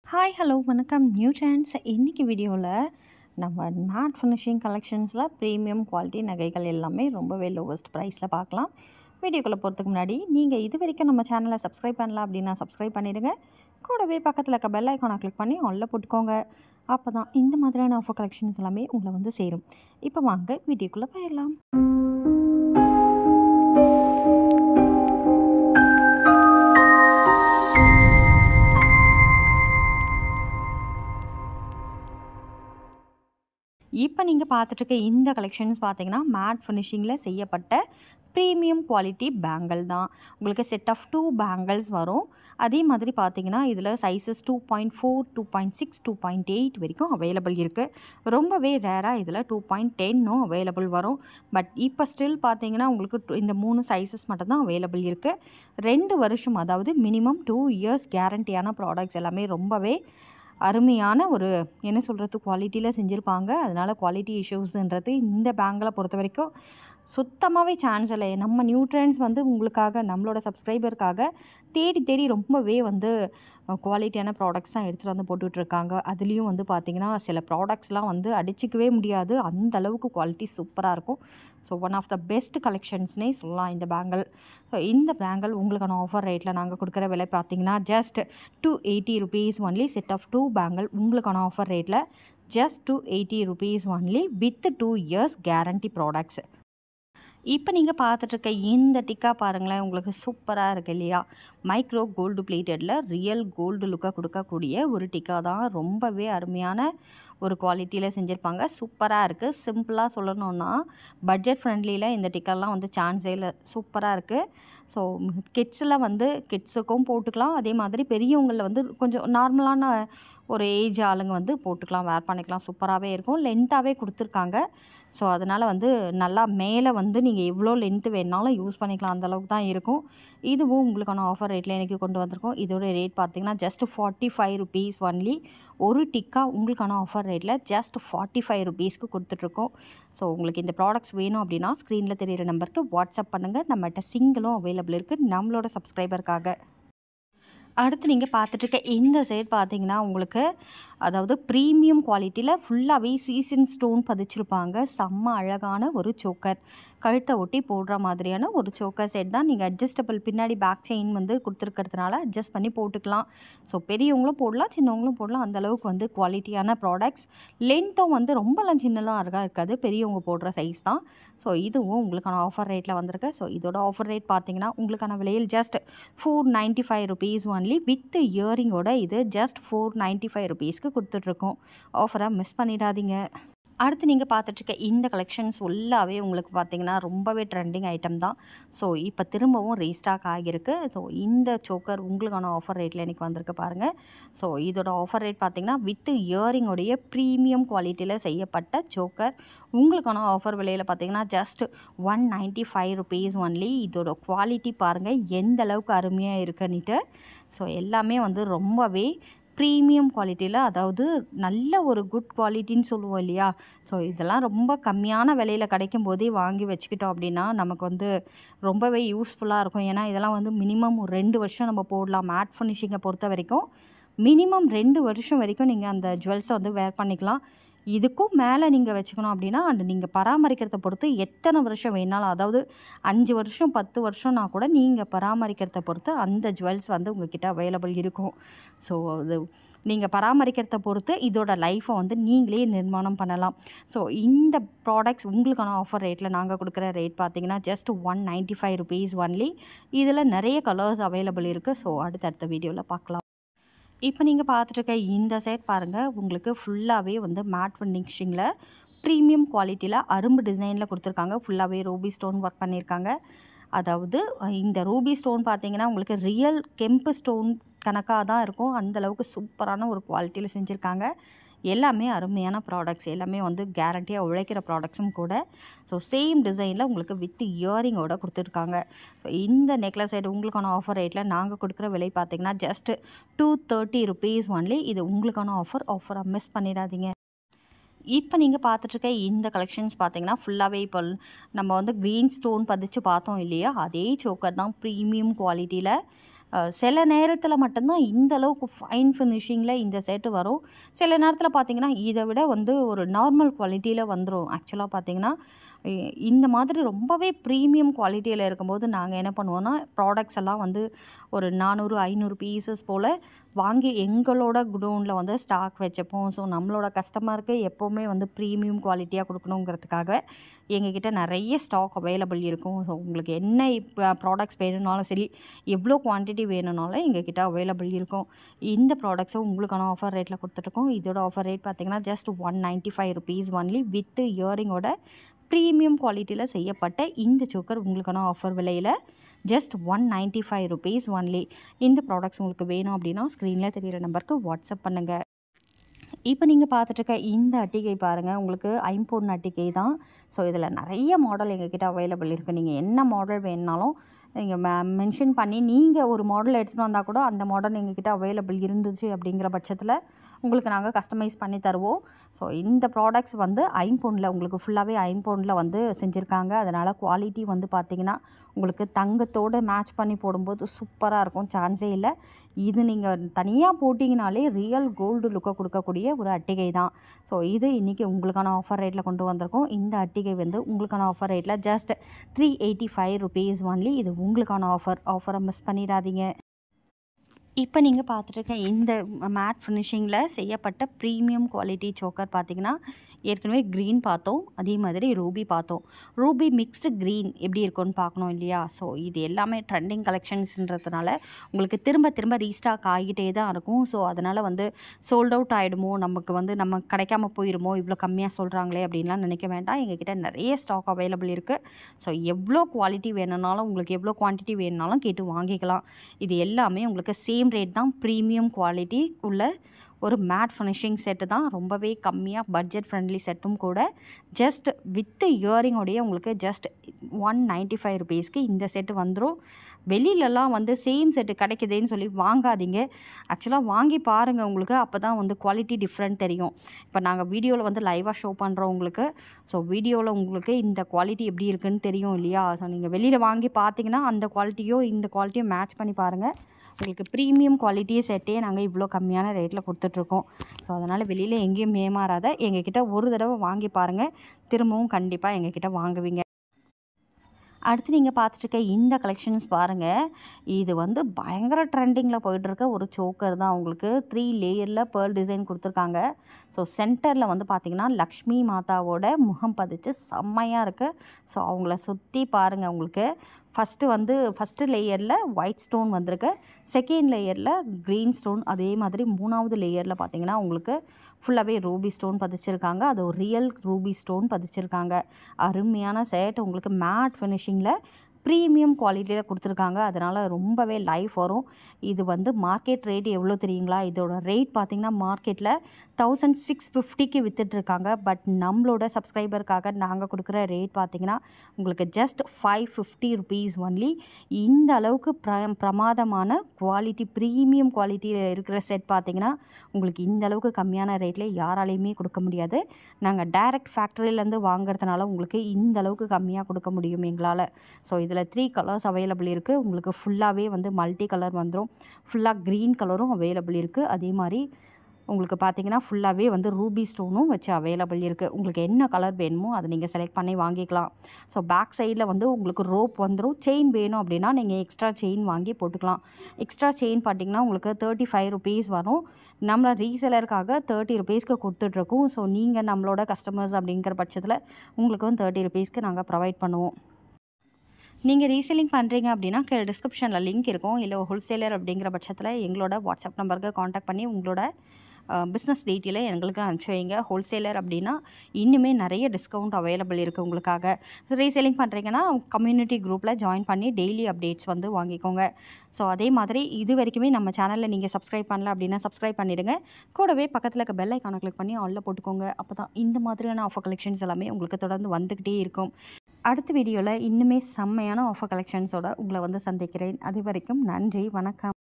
hi hello வணக்கம் new chance இன்றைக்கி வீடியோவில் நம்ம மேட் ஃபினிஷிங் கலெக்ஷன்ஸில் ப்ரீமியம் குவாலிட்டி நகைகள் எல்லாமே ரொம்பவே லோவஸ்ட் ப்ரைஸில் பார்க்கலாம் வீடியோக்குள்ளே போகிறதுக்கு முன்னாடி நீங்கள் இது வரைக்கும் நம்ம சேனலை சப்ஸ்கிரைப் பண்ணலாம் அப்படின்னா சப்ஸ்கிரைப் பண்ணிடுங்க கூடவே பக்கத்தில் இருக்க பெல் ஐக்கானை கிளிக் பண்ணி உள்ள போட்டுக்கோங்க அப்போ தான் இந்த மாதிரியான ஆஃபர் கலெக்ஷன்ஸ் எல்லாமே உங்களை வந்து சேரும் இப்போ வாங்க வீடியோக்குள்ளே போயிடலாம் இப்போ நீங்கள் பார்த்துட்ருக்க இந்த கலெக்ஷன்ஸ் பார்த்தீங்கன்னா மேட் ஃபினிஷிங்கில் செய்யப்பட்ட ப்ரீமியம் குவாலிட்டி பேங்கிள் தான் உங்களுக்கு செட் ஆஃப் டூ பேங்கிள்ஸ் வரும் அதே மாதிரி பார்த்தீங்கன்னா இதில் sizes two point four two point six two point eight வரைக்கும் அவைலபிள் இருக்குது ரொம்பவே ரேராக இதில் டூ பாயிண்ட் டென்னும் அவைலபிள் வரும் பட் இப்போ ஸ்டில் பார்த்தீங்கன்னா உங்களுக்கு two- இந்த மூணு சைஸஸ் மட்டும்தான் அவைலபிள் இருக்குது ரெண்டு வருஷம் அதாவது மினிமம் டூ இயர்ஸ் கேரண்டியான ப்ராடக்ட்ஸ் எல்லாமே ரொம்பவே அருமையான ஒரு என்ன சொல்கிறது குவாலிட்டியில் செஞ்சுருப்பாங்க அதனால் குவாலிட்டி இஷ்யூஸுன்றது இந்த பேங்கில் பொறுத்த வரைக்கும் சுத்தமாகவே சான்ஸ் இல்லை நம்ம நியூட்ரன்ஸ் வந்து உங்களுக்காக நம்மளோட சப்ஸ்கிரைபருக்காக தேடி தேடி ரொம்பவே வந்து குவாலிட்டியான ப்ராடக்ட்ஸ் தான் எடுத்துகிட்டு வந்து போட்டுட்ருக்காங்க அதுலேயும் வந்து பார்த்திங்கன்னா சில ப்ராடக்ட்ஸ்லாம் வந்து அடிச்சிக்கவே முடியாது அந்த அளவுக்கு குவாலிட்டி சூப்பராக இருக்கும் so one of the best கலெக்ஷன்ஸ்னே சொல்லலாம் இந்த பேங்கிள் ஸோ இந்த பேங்கிள் உங்களுக்கான ஆஃபர் ரேட்டில் நாங்கள் கொடுக்குற விலை பார்த்தீங்கன்னா just two eighty rupees only set of two bangle உங்களுக்கான ஆஃபர் ரேட்டில் just two eighty rupees only with two years guarantee products இப்போ நீங்கள் பார்த்துட்ருக்க இந்த டிக்கா பாருங்களேன் உங்களுக்கு சூப்பராக இருக்கு இல்லையா மைக்ரோ கோல்டு பிளேட்டடில் ரியல் கோல்டு லுக்காக கொடுக்கக்கூடிய ஒரு டிக்கா தான் ரொம்பவே அருமையான ஒரு குவாலிட்டியில் செஞ்சுருப்பாங்க சூப்பராக இருக்குது சிம்பிளாக சொல்லணுன்னா பட்ஜெட் ஃப்ரெண்ட்லியில் இந்த டிக்காலாம் வந்து சான்ஸே இல்லை சூப்பராக இருக்குது ஸோ கிட்ஸில் வந்து கிட்ஸுக்கும் போட்டுக்கலாம் அதே மாதிரி பெரியவங்களில் வந்து கொஞ்சம் நார்மலான ஒரு ஏஜ் ஆளுங்க வந்து போட்டுக்கலாம் வேர் பண்ணிக்கலாம் சூப்பராகவே இருக்கும் லென்த்தாகவே கொடுத்துருக்காங்க ஸோ அதனால் வந்து நல்லா மேலே வந்து நீங்கள் எவ்வளோ லென்த்து வேணாலும் யூஸ் பண்ணிக்கலாம் அந்த அளவுக்கு தான் இருக்கும் இதுவும் உங்களுக்கான ஆஃபர் ரேட்டில் எனக்கு கொண்டு வந்திருக்கோம் இதோட ரேட் பார்த்தீங்கன்னா just forty five rupees only ஒரு டிக்கா உங்களுக்கான ஆஃபர் ரேட்டில் ஜஸ்ட் ஃபார்ட்டி ஃபைவ் ருபீஸ்க்கு கொடுத்துட்ருக்கோம் ஸோ உங்களுக்கு இந்த ப்ராடக்ட்ஸ் வேணும் அப்படின்னா ஸ்க்ரீனில் தெரியிற நம்பருக்கு வாட்ஸ்அப் பண்ணுங்கள் நம்மகிட்ட சிங்கிளும் அவைலபிள் இருக்குது நம்மளோட சப்ஸ்கிரைபருக்காக அடுத்து நீங்கள் பார்த்துட்ருக்க இந்த சைட் பார்த்தீங்கன்னா உங்களுக்கு அதாவது ப்ரீமியம் குவாலிட்டியில் ஃபுல்லாகவே சீசன் ஸ்டோன் பதிச்சிருப்பாங்க செம்ம அழகான ஒரு சோக்கர் கழுத்தை ஒட்டி போடுற மாதிரியான ஒரு சோக்கர் செட் தான் நீங்கள் அட்ஜஸ்டபிள் பின்னாடி பேக் செயின் வந்து கொடுத்துருக்கிறதுனால அட்ஜஸ்ட் பண்ணி போட்டுக்கலாம் ஸோ பெரியவங்களும் போடலாம் சின்னவங்களும் போடலாம் அந்த அளவுக்கு வந்து குவாலிட்டியான ப்ராடக்ட்ஸ் லென்த்தும் வந்து ரொம்பலாம் சின்னலாம் இருக்கா இருக்காது பெரியவங்க போடுற சைஸ் தான் ஸோ இதுவும் உங்களுக்கான ஆஃபர் ரேட்டில் வந்திருக்கு ஸோ இதோட ஆஃபர் ரேட் பார்த்தீங்கன்னா உங்களுக்கான விலையில் just four ninety five rupees only with இயரிங்கோட இது ஜஸ்ட் ஃபோர் நைன்ட்டி ஃபைவ் ருபீஸ்க்கு கொடுத்துட்ருக்கோம் ஆஃபரை மிஸ் பண்ணிடாதீங்க அடுத்து நீங்கள் பார்த்துட்ருக்க இந்த கலெக்ஷன்ஸ் ஃபுல்லாகவே உங்களுக்கு பார்த்தீங்கன்னா ரொம்பவே ட்ரெண்டிங் ஐட்டம் தான் ஸோ இப்போ திரும்பவும் ரீஸ்டாக் ஆகியிருக்கு ஸோ இந்த சோக்கர் உங்களுக்கான ஆஃபர் ரேட்டில் எனக்கு வந்திருக்கு பாருங்கள் ஸோ இதோட ஆஃபர் ரேட் பார்த்தீங்கன்னா வித் இயரிங்கோடைய ப்ரீமியம் குவாலிட்டியில் செய்யப்பட்ட சோக்கர் உங்களுக்கான ஆஃபர் விலையில் பார்த்தீங்கன்னா just one ninety five rupees only இதோட குவாலிட்டி பாருங்கள் எந்த அளவுக்கு அருமையாக இருக்குன்னுட்டு ஸோ எல்லாமே வந்து ரொம்பவே ப்ரீமியம் குவாலிட்டியில் அதாவது நல்ல ஒரு குட் குவாலிட்டின்னு சொல்லுவோம் இல்லையா ஸோ இதெல்லாம் ரொம்ப கம்மியான விலையில் கிடைக்கும் போதே வாங்கி வச்சுக்கிட்டோம் அப்படின்னா நமக்கு வந்து ரொம்பவே யூஸ்ஃபுல்லாக இருக்கும் ஏன்னா இதெல்லாம் வந்து மினிமம் ஒரு ரெண்டு வருஷம் நம்ம போடலாம் மேட் ஃபினிஷிங்கை பொறுத்த வரைக்கும் மினிமம் ரெண்டு வருஷம் வரைக்கும் நீங்கள் அந்த ஜுவல்ஸை வந்து வேர் பண்ணிக்கலாம் இதுக்கும் மேலே நீங்கள் வச்சுக்கணும் அப்படின்னா அந்த நீங்கள் பராமரிக்கிறத பொறுத்து எத்தனை வருஷம் வேணாலும் அதாவது அஞ்சு வருஷம் பத்து வருஷம்னா கூட நீங்கள் பராமரிக்கிறத பொறுத்து அந்த ஜுவல்ஸ் வந்து உங்ககிட்ட அவைலபிள் இருக்கும் ஸோ அது நீங்கள் பராமரிக்கிறத பொறுத்து இதோட லைஃப்பை வந்து நீங்களே நிர்மாணம் பண்ணலாம் ஸோ இந்த ப்ராடக்ட்ஸ் உங்களுக்கான ஆஃபர் ரேட்டில் நாங்கள் கொடுக்குற ரேட் பார்த்தீங்கன்னா just one ninety five rupees only இதில் நிறைய கலர்ஸ் அவைலபிள் இருக்குது ஸோ அடுத்தடுத்த வீடியோவில் பார்க்கலாம் இப்போ நீங்கள் பார்த்துருக்க இந்த செட் பாருங்கள் உங்களுக்கு ஃபுல்லாகவே வந்து மேட் ஃபினிஷிங்கில் ப்ரீமியம் குவாலிட்டியில் அரும்பு டிசைனில் கொடுத்துருக்காங்க ஃபுல்லாகவே ரூபி ஸ்டோன் ஒர்க் பண்ணியிருக்காங்க அதாவது அஹ், இந்த ரூபி ஸ்டோன் பார்த்தீங்கன்னா உங்களுக்கு ரியல் கெம்பு ஸ்டோன் கணக்காக தான் இருக்கும் அந்த அளவுக்கு சூப்பரான ஒரு குவாலிட்டியில் செஞ்சுருக்காங்க எல்லாமே அருமையான ப்ராடக்ட்ஸ் எல்லாமே வந்து கேரண்டியாக உழைக்கிற ப்ராடக்ட்ஸும் கூட ஸோ சேம் டிசைனில் உங்களுக்கு வித் இயரிங்கோட கொடுத்துருக்காங்க ஸோ இந்த நெக்லஸ் செட் உங்களுக்கான ஆஃபர் ரேட்டில் நாங்கள் கொடுக்குற விலை பார்த்தீங்கன்னா just two thirty rupees only இது உங்களுக்கான ஆஃபர் ஆஃபரை மிஸ் பண்ணிடாதீங்க இப்போ நீங்கள் பார்த்துட்ருக்க இந்த கலெக்ஷன்ஸ் பார்த்தீங்கன்னா ஃபுல்லாகவே இப்போ நம்ம வந்து க்ரீன் ஸ்டோன் பதிச்சு பார்த்தோம் இல்லையா அதே சோக்கர் தான் ப்ரீமியம் குவாலிட்டியில் அஹ், சில நேரத்தில் மட்டும்தான் இந்த அளவுக்கு ஃபைன் ஃபினிஷிங்கில் இந்த செட்டு வரும் சில நேரத்தில் பார்த்தீங்கன்னா இதை விட வந்து ஒரு நார்மல் குவாலிட்டியில் வந்துடும் ஆக்சுவலாக பார்த்தீங்கன்னா இ- இந்த மாதிரி ரொம்பவே ப்ரீமியம் குவாலிட்டியில் இருக்கும்போது நாங்கள் என்ன பண்ணுவோம்னா ப்ராடக்ட்ஸ் எல்லாம் வந்து ஒரு நானூறு ஐநூறு பீசஸ் போல் வாங்கி எங்களோட குடோனில் வந்து ஸ்டாக் வச்சுப்போம் ஸோ நம்மளோட கஸ்டமருக்கு எப்போவுமே வந்து ப்ரீமியம் குவாலிட்டியாக கொடுக்கணுங்கிறதுக்காக எங்ககிட்ட நிறைய ஸ்டாக் அவைலபிள் இருக்கும் ஸோ உங்களுக்கு என்ன இப்போ ப்ராடக்ட்ஸ் வேணும்னாலும் சரி எவ்வளோ குவான்டிட்டி வேணும்னாலும் எங்ககிட்ட அவைலபிள் இருக்கும் இந்த ப்ராடக்ட்ஸும் உங்களுக்கான ஆஃபர் ரேட்டில் கொடுத்துட்ருக்கோம் இதோட ஆஃபர் ரேட் பார்த்தீங்கன்னா just one ninety five rupees only with இயரிங்கோட ப்ரீமியம் குவாலிட்டியில் செய்யப்பட்ட இந்த சோக்கர் உங்களுக்கான ஆஃபர் விலையில் just one ninety five rupees only இந்த ப்ராடக்ட்ஸ் உங்களுக்கு வேணும் அப்படின்னா ஸ்க்ரீனில் தெரியிற நம்பருக்கு வாட்ஸ்அப் பண்ணுங்கள் இப்போ நீங்கள் பார்த்துட்டு இருக்க இந்த அட்டிகை பாருங்கள் உங்களுக்கு ஐம்பொன் அட்டிகை தான் ஸோ இதில் நிறைய மாடல் எங்ககிட்ட அவைலபிள் இருக்குது நீங்கள் என்ன மாடல் வேணுனாலும் நீங்கள் மெ மென்ஷன் பண்ணி நீங்கள் ஒரு மாடல் எடுத்துகிட்டு வந்தால் கூட அந்த மாடல் எங்ககிட்ட அவைலபிள் இருந்துச்சு அப்படிங்கிற பட்சத்தில் உங்களுக்கு நாங்கள் கஸ்டமைஸ் பண்ணி தருவோம் ஸோ இந்த ப்ராடக்ட்ஸ் வந்து ஐம்பொனில் உங்களுக்கு ஃபுல்லாகவே ஐம்பொனில் வந்து செஞ்சுருக்காங்க அதனால் குவாலிட்டி வந்து பார்த்திங்கன்னா உங்களுக்கு தங்கத்தோடு மேட்ச் பண்ணி போடும்போது சூப்பராக இருக்கும் சான்ஸே இல்லை இது நீங்கள் தனியாக போட்டிங்கனாலே ரியல் கோல்டு லுக்கை கொடுக்கக்கூடிய ஒரு அட்டிகை தான் ஸோ இது இன்றைக்கி உங்களுக்கான ஆஃபர் ரேட்டில் கொண்டு வந்திருக்கோம் இந்த அட்டிகை வந்து உங்களுக்கான ஆஃபர் ரேட்டில் just three eighty five rupees only இது உங்களுக்கான ஆஃபர் ஆஃபரை மிஸ் பண்ணிடாதீங்க இப்போ நீங்கள் பார்த்துட்டு இந்த மேட் ஃபினிஷிங்கில் செய்யப்பட்ட ப்ரீமியம் குவாலிட்டி சோக்கர் பார்த்தீங்கன்னா ஏற்கனவே க்ரீன் பார்த்தோம் அதே மாதிரி ரூபி பார்த்தோம் ரூபி மிக்ஸ்டு க்ரீன் எப்படி இருக்கும்னு பார்க்கணும் இல்லையா ஸோ இது எல்லாமே ட்ரெண்டிங் கலெக்ஷன்ஸ்ன்றதுனால உங்களுக்கு திரும்ப திரும்ப ரீஸ்டாக் ஆகிட்டே தான் இருக்கும் ஸோ அதனால் வந்து சோல்ட் அவுட் ஆகிடுமோ நமக்கு வந்து நம்ம கிடைக்காம போயிடுமோ இவ்வளோ கம்மியாக சொல்கிறாங்களே அப்படின்லாம் நினைக்க வேண்டாம் எங்ககிட்ட நிறைய ஸ்டாக் அவைலபிள் இருக்குது ஸோ எவ்வளோ குவாலிட்டி வேணும்னாலும் உங்களுக்கு எவ்வளோ குவான்டிட்டி வேணும்னாலும் கேட்டு வாங்கிக்கலாம் இது எல்லாமே உங்களுக்கு சேம் ரேட் தான் ப்ரீமியம் குவாலிட்டி உள்ள ஒரு மேட் ஃபினிஷிங் செட்டு தான் ரொம்பவே கம்மியாக பட்ஜெட் ஃப்ரெண்ட்லி செட்டும் கூட ஜஸ்ட் வித் இயரிங்கோடைய உங்களுக்கு ஜஸ்ட் ஒன் நைன்ட்டி ஃபைவ் ருபீஸ்க்கு இந்த செட்டு வந்துடும் வெளியிலலாம் வந்து சேம் செட்டு கிடைக்குதேன்னு சொல்லி வாங்காதீங்க ஆக்சுவலாக வாங்கி பாருங்கள் உங்களுக்கு அப்போ தான் வந்து குவாலிட்டி டிஃப்ரெண்ட் தெரியும் இப்போ நாங்கள் வீடியோவில் வந்து லைவாக ஷோ பண்ணுறோம் உங்களுக்கு ஸோ வீடியோவில் உங்களுக்கு இந்த குவாலிட்டி எப்படி இருக்குன்னு தெரியும் இல்லையா ஸோ நீங்கள் வெளியில் வாங்கி பார்த்தீங்கன்னா அந்த குவாலிட்டியோ இந்த குவாலிட்டியோ மேட்ச் பண்ணி பாருங்கள் உங்களுக்கு ப்ரீமியம் குவாலிட்டி செட்டே நாங்கள் இவ்வளோ கம்மியான ரேட்டில் கொடுத்துட்ருக்கோம் ஸோ அதனால் வெளியில் எங்கேயும் ஏமாறாத எங்ககிட்ட ஒரு தடவை வாங்கி பாருங்கள் திரும்பவும் கண்டிப்பாக எங்ககிட்ட வாங்குவீங்க அடுத்து நீங்கள் பார்த்துட்டு இந்த கலெக்ஷன்ஸ் பாருங்கள் இது வந்து பயங்கர ட்ரெண்டிங்கில் போயிட்டுருக்க ஒரு சோக்கர் தான் உங்களுக்கு த்ரீ லேயரில் பேர்ல் டிசைன் கொடுத்துருக்காங்க ஸோ சென்டரில் வந்து பார்த்திங்கன்னா லக்ஷ்மி மாதாவோட முகம் பதிச்சு செம்மையாக இருக்குது ஸோ அவங்கள சுற்றி பாருங்கள் உங்களுக்கு ஃபஸ்ட்டு வந்து ஃபஸ்ட்டு லேயரில் ஒயிட் ஸ்டோன் வந்திருக்கு செகண்ட் லேயரில் க்ரீன் ஸ்டோன் அதே மாதிரி மூணாவது லேயரில் பார்த்தீங்கன்னா உங்களுக்கு ஃபுல்லாகவே ரூபி ஸ்டோன் பதிச்சிருக்காங்க அது ஒரு ரியல் ரூபி ஸ்டோன் பதிச்சிருக்காங்க அருமையான சேட் உங்களுக்கு மேட் ஃபினிஷிங்கில் ப்ரீமியம் குவாலிட்டியில் கொடுத்துருக்காங்க அதனால் ரொம்பவே லைஃப் வரும் இது வந்து மார்க்கெட் ரேட் எவ்வளோ தெரியுங்களா இதோட ரேட் பார்த்திங்கன்னா மார்க்கெட்டில் தௌசண்ட் சிக்ஸ் ஃபிஃப்டிக்கு விற்றுட்ருக்காங்க பட் நம்மளோட சப்ஸ்கிரைபருக்காக நாங்கள் கொடுக்குற ரேட் பார்த்திங்கன்னா உங்களுக்கு just five fifty rupees only இந்த அளவுக்கு ப்ர பிரமாதமான குவாலிட்டி ப்ரீமியம் குவாலிட்டியில் இருக்கிற செட் பார்த்திங்கன்னா உங்களுக்கு இந்த அளவுக்கு கம்மியான ரேட்டில் யாராலையுமே கொடுக்க முடியாது நாங்கள் டைரக்ட் ஃபேக்ட்ரியிலேருந்து வாங்குறதுனால உங்களுக்கு இந்த அளவுக்கு கம்மியாக கொடுக்க முடியும் எங்களால் ஸோ இதில் த்ரீ கலர்ஸ் அவைலபிள் இருக்குது உங்களுக்கு ஃபுல்லாகவே வந்து மல்டி கலர் வந்துடும் ஃபுல்லாக க்ரீன் கலரும் அவைலபிள் இருக்குது அதே மாதிரி உங்களுக்கு பார்த்தீங்கன்னா ஃபுல்லாகவே வந்து ரூபி ஸ்டோனும் வச்சு அவைலபிள் இருக்குது உங்களுக்கு என்ன கலர் வேணுமோ அதை நீங்கள் செலக்ட் பண்ணி வாங்கிக்கலாம் ஸோ பேக் சைடில் வந்து உங்களுக்கு ரோப் வந்துடும் செயின் வேணும் அப்படின்னா நீங்கள் எக்ஸ்ட்ரா செயின் வாங்கி போட்டுக்கலாம் எக்ஸ்ட்ரா செயின் பார்த்தீங்கன்னா உங்களுக்கு தேர்ட்டி ஃபைவ் ருபீஸ் வரும் நம்மள ரீசெலருக்காக தேர்ட்டி ருபீஸ்க்கு கொடுத்துட்ருக்கோம் ஸோ நீங்கள் நம்மளோட கஸ்டமர்ஸ் அப்படிங்கிற பட்சத்தில் உங்களுக்கும் தேர்ட்டி ருபீஸ்க்கு நாங்கள் ப்ரொவைட் பண்ணுவோம் நீங்கள் ரீசெல்லிங் பண்ணுறீங்க அப்படின்னா கீழே டிஸ்கிரிப்ஷனில் லிங்க் இருக்கும் இல்லை ஹோல்சேலர் அப்படிங்கிற பட்சத்தில் எங்களோட வாட்ஸ்அப் நம்பருக்கு காண்டாக்ட் பண்ணி உங்களோட பிஸ்னஸ் டீட்டெயிலை எங்களுக்கு அனுப்பிச்சி வைங்க ஹோல்சேலர் அப்படின்னா இன்னுமே நிறைய டிஸ்கவுண்ட் அவைலபிள் இருக்குது உங்களுக்காக ரீசெல்லிங் பண்ணுறீங்கன்னா கம்யூனிட்டி குரூப்பில் ஜாயின் பண்ணி டெய்லி அப்டேட்ஸ் வந்து வாங்கிக்கோங்க ஸோ அதே மாதிரி இது வரைக்குமே நம்ம சேனலில் நீங்கள் சப்ஸ்கிரைப் பண்ணல அப்படின்னா சப்ஸ்கிரைப் பண்ணிடுங்க கூடவே பக்கத்தில் இருக்க பெல் ஐக்கானை கிளிக் பண்ணி ஆல்ல போட்டுக்கோங்க அப்போ தான் இந்த மாதிரியான ஆஃபர் கலெக்ஷன்ஸ் எல்லாமே உங்களுக்கு தொடர்ந்து வந்துக்கிட்டே இருக்கும் அடுத்த வீடியோவில் இன்னுமே செம்மையான ஆஃபர் கலெக்ஷன்ஸோட உங்களை வந்து சந்திக்கிறேன் அது வரைக்கும் நன்றி வணக்கம்